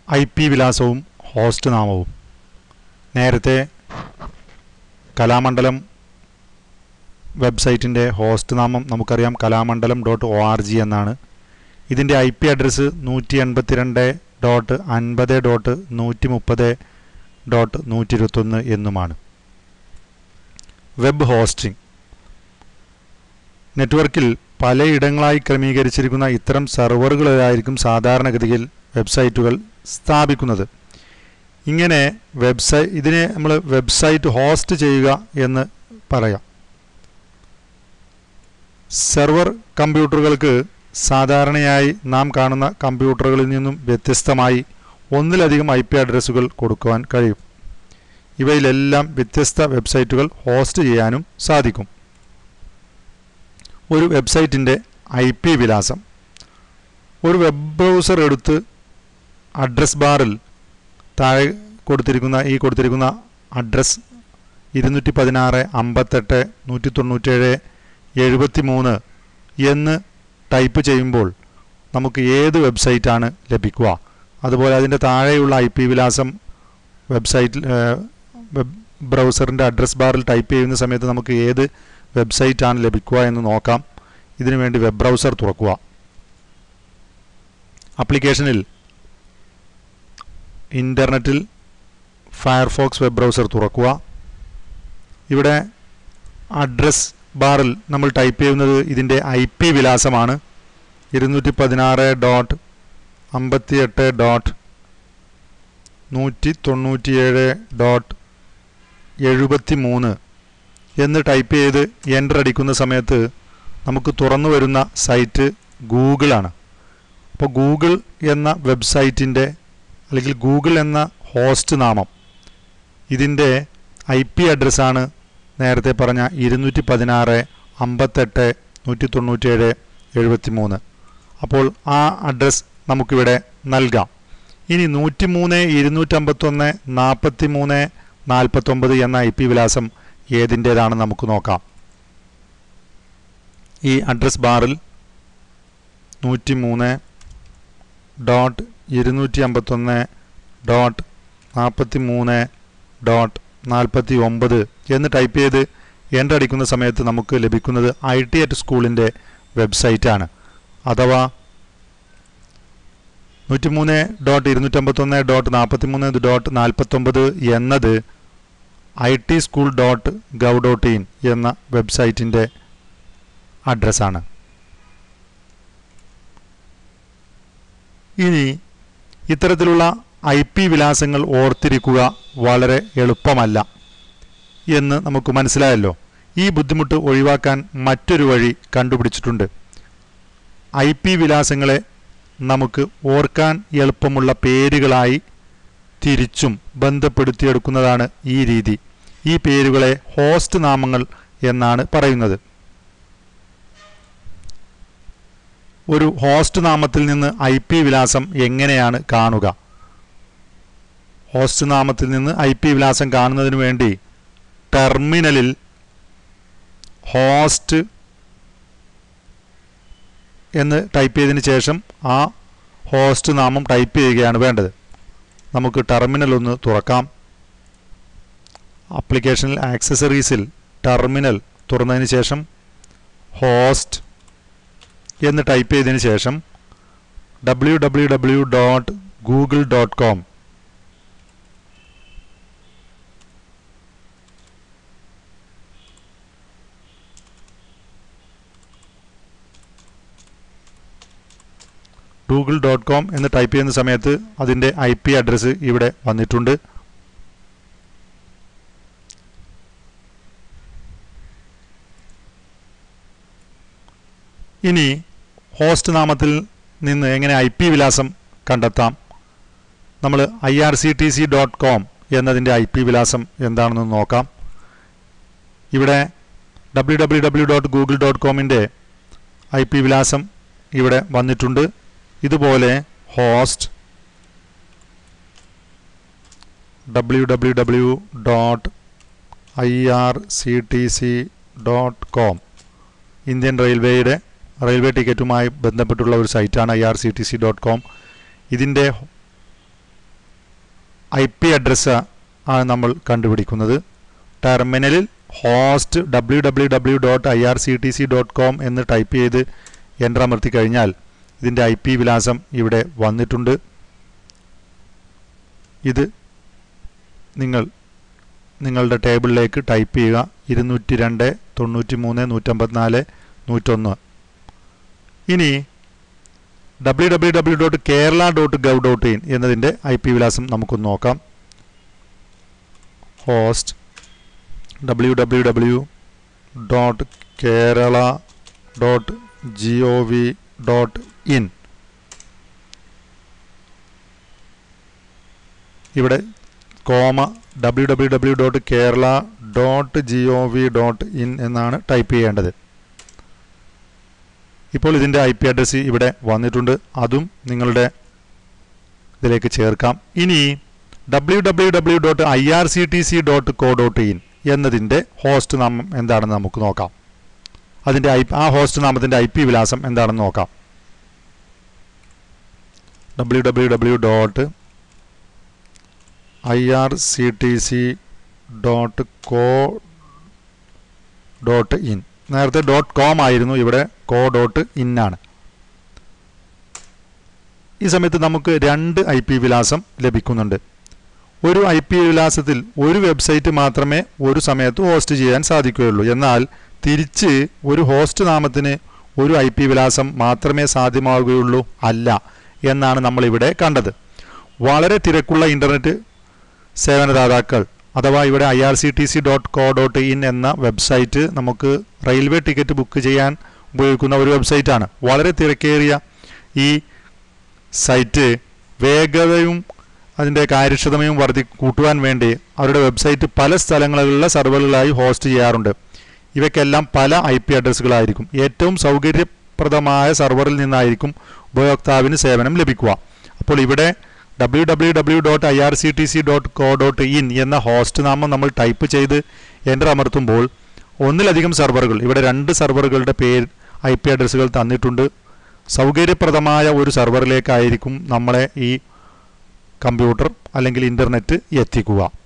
I P വിലാസവും host നാമവും നേരത്തെ കലാമണ്ഡലം വെബ്സൈറ്റിൻ്റെ ഹോസ്റ്റ് നാമം നമുക്കറിയാം Kalamandalam dot O R G എന്നാണ് ഇതിൻ്റെ ഐ പി അഡ്രസ്സ് നൂറ്റി എൺപത്തിരണ്ട് ഡോട്ട് അൻപത് ഡോട്ട് നൂറ്റി മുപ്പത് ഡോട്ട് നൂറ്റി ഇരുപത്തൊന്ന് എന്നുമാണ് വെബ് ഹോസ്റ്റിംഗ് നെറ്റ്വർക്കിൽ പലയിടങ്ങളായി ക്രമീകരിച്ചിരിക്കുന്ന ഇത്തരം സെർവറുകളിലായിരിക്കും സാധാരണഗതിയിൽ വെബ്സൈറ്റുകൾ സ്ഥാപിക്കുന്നത് ഇങ്ങനെ വെബ്സൈറ്റ് ഇതിനെ നമ്മൾ വെബ്സൈറ്റ് ഹോസ്റ്റ് ചെയ്യുക എന്ന് പറയാം സെർവർ കമ്പ്യൂട്ടറുകൾക്ക് സാധാരണയായി നാം കാണുന്ന കമ്പ്യൂട്ടറുകളിൽ നിന്നും വ്യത്യസ്തമായി ഒന്നിലധികം ഐ പി അഡ്രസ്സുകൾ കൊടുക്കുവാൻ കഴിയും ഇവയിലെല്ലാം വ്യത്യസ്ത വെബ്സൈറ്റുകൾ ഹോസ്റ്റ് ചെയ്യാനും സാധിക്കും ഒരു വെബ്സൈറ്റിൻ്റെ ഐ പി വിലാസം ഒരു വെബ് ബ്രൗസർ എടുത്ത് അഡ്രസ് ബാറിൽ താഴെ കൊടുത്തിരിക്കുന്ന ഈ കൊടുത്തിരിക്കുന്ന അഡ്രസ് ഇരുന്നൂറ്റി പതിനാറ് അമ്പത്തെട്ട് നൂറ്റി തൊണ്ണൂറ്റേഴ് എഴുപത്തി മൂന്ന് എന്ന് ടൈപ്പ് ചെയ്യുമ്പോൾ നമുക്ക് ഏത് വെബ്സൈറ്റാണ് ലഭിക്കുക അതുപോലെ അതിൻ്റെ താഴെയുള്ള ഐ പി വിലാസം വെബ്സൈറ്റിൽ വെബ് ബ്രൗസറിൻ്റെ അഡ്രസ് ബാറിൽ ടൈപ്പ് ചെയ്യുന്ന സമയത്ത് നമുക്ക് ഏത് വെബ്സൈറ്റാണ് ലഭിക്കുക എന്ന് നോക്കാം ഇതിനു വേണ്ടി വെബ് ബ്രൗസർ തുറക്കുക ആപ്ലിക്കേഷനിൽ ഇൻ്റർനെറ്റിൽ ഫയർഫോക്സ് വെബ് ബ്രൗസർ തുറക്കുക ഇവിടെ അഡ്രസ് ബാറിൽ നമ്മൾ ടൈപ്പ് ചെയ്യുന്നത് ഇതിൻ്റെ ഐ പി വിലാസമാണ് ഇരുന്നൂറ്റി പതിനാറ് ഡോട്ട് അമ്പത്തിയെട്ട് ഡോട്ട് നൂറ്റി തൊണ്ണൂറ്റിയേഴ് ഡോട്ട് എഴുപത്തി മൂന്ന് എന്ന് ടൈപ്പ് ചെയ്ത് എൻ്റർ അടിക്കുന്ന സമയത്ത് നമുക്ക് തുറന്നു വരുന്ന സൈറ്റ് ഗൂഗിളാണ് അപ്പോൾ ഗൂഗിൾ എന്ന വെബ്സൈറ്റിൻ്റെ അല്ലെങ്കിൽ ഗൂഗിൾ എന്ന ഹോസ്റ്റ് നാമം ഇതിൻ്റെ ഐ പി അഡ്രസ്സാണ് നേരത്തെ പറഞ്ഞ ഇരുന്നൂറ്റി പതിനാറ് അമ്പത്തെട്ട് നൂറ്റി തൊണ്ണൂറ്റേഴ് എഴുപത്തി മൂന്ന് അപ്പോൾ ആ അഡ്രസ്സ് നമുക്കിവിടെ നൽകാം ഇനി നൂറ്റി മൂന്ന് ഇരുന്നൂറ്റമ്പത്തൊന്ന് നാൽപ്പത്തി മൂന്ന് നാൽപ്പത്തൊമ്പത് എന്ന ഐ പി വിലാസം ഏതിൻ്റേതാണെന്ന് നമുക്ക് നോക്കാം ഈ അഡ്രസ് ബാറിൽ നൂറ്റി മൂന്ന് ഡോട്ട് ഇരുന്നൂറ്റി അമ്പത്തൊന്ന് ഡോട്ട് നാൽപ്പത്തി മൂന്ന് ഡോട്ട് നാൽപ്പത്തി ഒമ്പത് എന്ന് ടൈപ്പ് ചെയ്ത് എൻ്റർ അടിക്കുന്ന സമയത്ത് നമുക്ക് ലഭിക്കുന്നത് ഐ ടി അറ്റ് സ്കൂളിൻ്റെ വെബ്സൈറ്റാണ് അഥവാ നൂറ്റിമൂന്ന് ഡോട്ട് ഇരുന്നൂറ്റമ്പത്തൊന്ന് ഡോട്ട് നാൽപ്പത്തി മൂന്ന് ഡോട്ട് നാൽപ്പത്തൊമ്പത് എന്നത് I T school dot gov dot in എന്ന വെബ്സൈറ്റിൻ്റെ അഡ്രസ്സാണ് ഇനി ഇത്തരത്തിലുള്ള ഐ പി വിലാസങ്ങൾ ഓർത്തിരിക്കുക വളരെ എളുപ്പമല്ല എന്ന് നമുക്ക് മനസ്സിലായല്ലോ ഈ ബുദ്ധിമുട്ട് ഒഴിവാക്കാൻ മറ്റൊരു വഴി കണ്ടുപിടിച്ചിട്ടുണ്ട് ഐ പി വിലാസങ്ങളെ നമുക്ക് ഓർക്കാൻ എളുപ്പമുള്ള പേരുകളായി തിരിച്ചും ബന്ധപ്പെടുത്തിയെടുക്കുന്നതാണ് ഈ രീതി ഈ പേരുകളെ ഹോസ്റ്റ് നാമങ്ങൾ എന്നാണ് പറയുന്നത് ഒരു ഹോസ്റ്റ് നാമത്തിൽ നിന്ന് ഐ പി വിലാസം എങ്ങനെയാണ് കാണുക ഹോസ്റ്റ് നാമത്തിൽ നിന്ന് ഐ പി വിലാസം കാണുന്നതിന് വേണ്ടി ടെർമിനലിൽ ഹോസ്റ്റ് എന്ന് ടൈപ്പ് ചെയ്തതിന് ശേഷം ആ ഹോസ്റ്റ് നാമം ടൈപ്പ് ചെയ്യുകയാണ് വേണ്ടത് നമുക്ക് ടെർമിനൽ ഒന്ന് തുറക്കാം ആപ്ലിക്കേഷനിൽ ആക്സസറീസിൽ ടെർമിനൽ തുറന്നതിന് ശേഷം ഹോസ്റ്റ് എന്ന് ടൈപ്പ് ചെയ്തതിന് ശേഷം W W W dot Google dot com Google dot com എന്ന് ടൈപ്പ് ചെയ്യുന്ന സമയത്ത് അതിൻ്റെ ഐ പി അഡ്രസ്സ് ഇവിടെ വന്നിട്ടുണ്ട് ഇനി ഹോസ്റ്റ് നാമത്തിൽ നിന്ന് എങ്ങനെ ഐ പി വിലാസം കണ്ടെത്താം നമ്മൾ I R C T C dot com എന്നതിൻ്റെ ഐ പി വിലാസം എന്താണെന്ന് നോക്കാം ഇവിടെ W W W dot Google dot കോമിൻ്റെ ഐ പി വിലാസം ഇവിടെ വന്നിട്ടുണ്ട് ഇതുപോലെ host W W W dot I R C T C dot com Indian റെയിൽവേയുടെ റെയിൽവേ ടിക്കറ്റുമായി ബന്ധപ്പെട്ടുള്ള ഒരു സൈറ്റാണ് I R C T C dot com ഇതിൻ്റെ ഐ പി അഡ്രസ്സ് ആണ് നമ്മൾ കണ്ടുപിടിക്കുന്നത് ടെർമിനലിൽ host W W W dot I R C T C dot com എന്ന് ടൈപ്പ് ചെയ്ത് എൻ്റർ അമർത്തി കഴിഞ്ഞാൽ ഇതിൻ്റെ ഐ പി വിലാസം ഇവിടെ വന്നിട്ടുണ്ട് ഇത് നിങ്ങൾ നിങ്ങളുടെ ടേബിളിലേക്ക് ടൈപ്പ് ചെയ്യുക ഇരുന്നൂറ്റി രണ്ട് തൊണ്ണൂറ്റി മൂന്ന് നൂറ്റമ്പത്തിനാല് നൂറ്റൊന്ന് ഇനി W W W dot Kerala dot gov dot in എന്നതിൻ്റെ ഐ പി വിലാസം നമുക്കൊന്ന് നോക്കാം host W W W dot Kerala dot G O V dot in ഇവിടെ comma W W W dot Kerala dot G O V dot in എന്നാണ് type ചെയ്യേണ്ടത് ഇപ്പോൾ ഇതിൻ്റെ I P address ഇവിടെ വന്നിട്ടുണ്ട് അതും നിങ്ങളുടെ ഇതിലേക്ക് ചേർക്കാം ഇനി W W W dot I R C T C dot co dot in എന്നതിൻ്റെ ഹോസ്റ്റ് നാമം എന്താണെന്ന് നമുക്ക് നോക്കാം അതിൻ്റെ ഐ ആ ഹോസ്റ്റ് നാമത്തിൻ്റെ ഐ പി വിലാസം എന്താണെന്ന് നോക്കാം W W W dot I R C T C dot co dot in നേരത്തെ ഡോട്ട് കോം ആയിരുന്നു ഇവിടെ കോ ഡോട്ട് ഇൻ ആണ് ഈ സമയത്ത് നമുക്ക് രണ്ട് ഐ പി വിലാസം ലഭിക്കുന്നുണ്ട് ഒരു ഐ പി വിലാസത്തിൽ ഒരു വെബ്സൈറ്റ് മാത്രമേ ഒരു സമയത്ത് ഹോസ്റ്റ് ചെയ്യാൻ സാധിക്കുകയുള്ളൂ എന്നാൽ തിരിച്ച് ഒരു ഹോസ്റ്റ് നാമത്തിന് ഒരു ഐ പി വിലാസം മാത്രമേ സാധ്യമാവുകയുള്ളൂ അല്ല എന്നാണ് നമ്മളിവിടെ കണ്ടത് വളരെ തിരക്കുള്ള ഇൻ്റർനെറ്റ് സേവനദാതാക്കൾ അഥവാ ഇവിടെ I R C T C dot co dot in എന്ന വെബ്സൈറ്റ് നമുക്ക് റെയിൽവേ ടിക്കറ്റ് ബുക്ക് ചെയ്യാൻ ഉപയോഗിക്കുന്ന ഒരു വെബ്സൈറ്റാണ് വളരെ തിരക്കേറിയ ഈ സൈറ്റ് വേഗതയും അതിൻ്റെ കാര്യക്ഷമതയും വർദ്ധി കൂട്ടുവാൻ വേണ്ടി അവരുടെ വെബ്സൈറ്റ് പല സ്ഥലങ്ങളിലുള്ള സെർവറുകളായി ഹോസ്റ്റ് ചെയ്യാറുണ്ട് ഇവയ്ക്കെല്ലാം പല ഐ പി അഡ്രസ്സുകളായിരിക്കും ഏറ്റവും സൗകര്യപ്രദമായ സെർവറിൽ നിന്നായിരിക്കും ഉപയോക്താവിന് സേവനം ലഭിക്കുക അപ്പോൾ ഇവിടെ W W W dot I R C T C dot co dot in എന്ന ഹോസ്റ്റ് നാമം നമ്മൾ ടൈപ്പ് ചെയ്ത് എൻ്റർ അമർത്തുമ്പോൾ ഒന്നിലധികം സെർവറുകൾ ഇവിടെ രണ്ട് സെർവറുകളുടെ പേര് ഐ പി അഡ്രസ്സുകൾ തന്നിട്ടുണ്ട് സൗകര്യപ്രദമായ ഒരു സെർവറിലേക്കായിരിക്കും നമ്മളെ ഈ കമ്പ്യൂട്ടർ അല്ലെങ്കിൽ ഇൻ്റർനെറ്റ് എത്തിക്കുക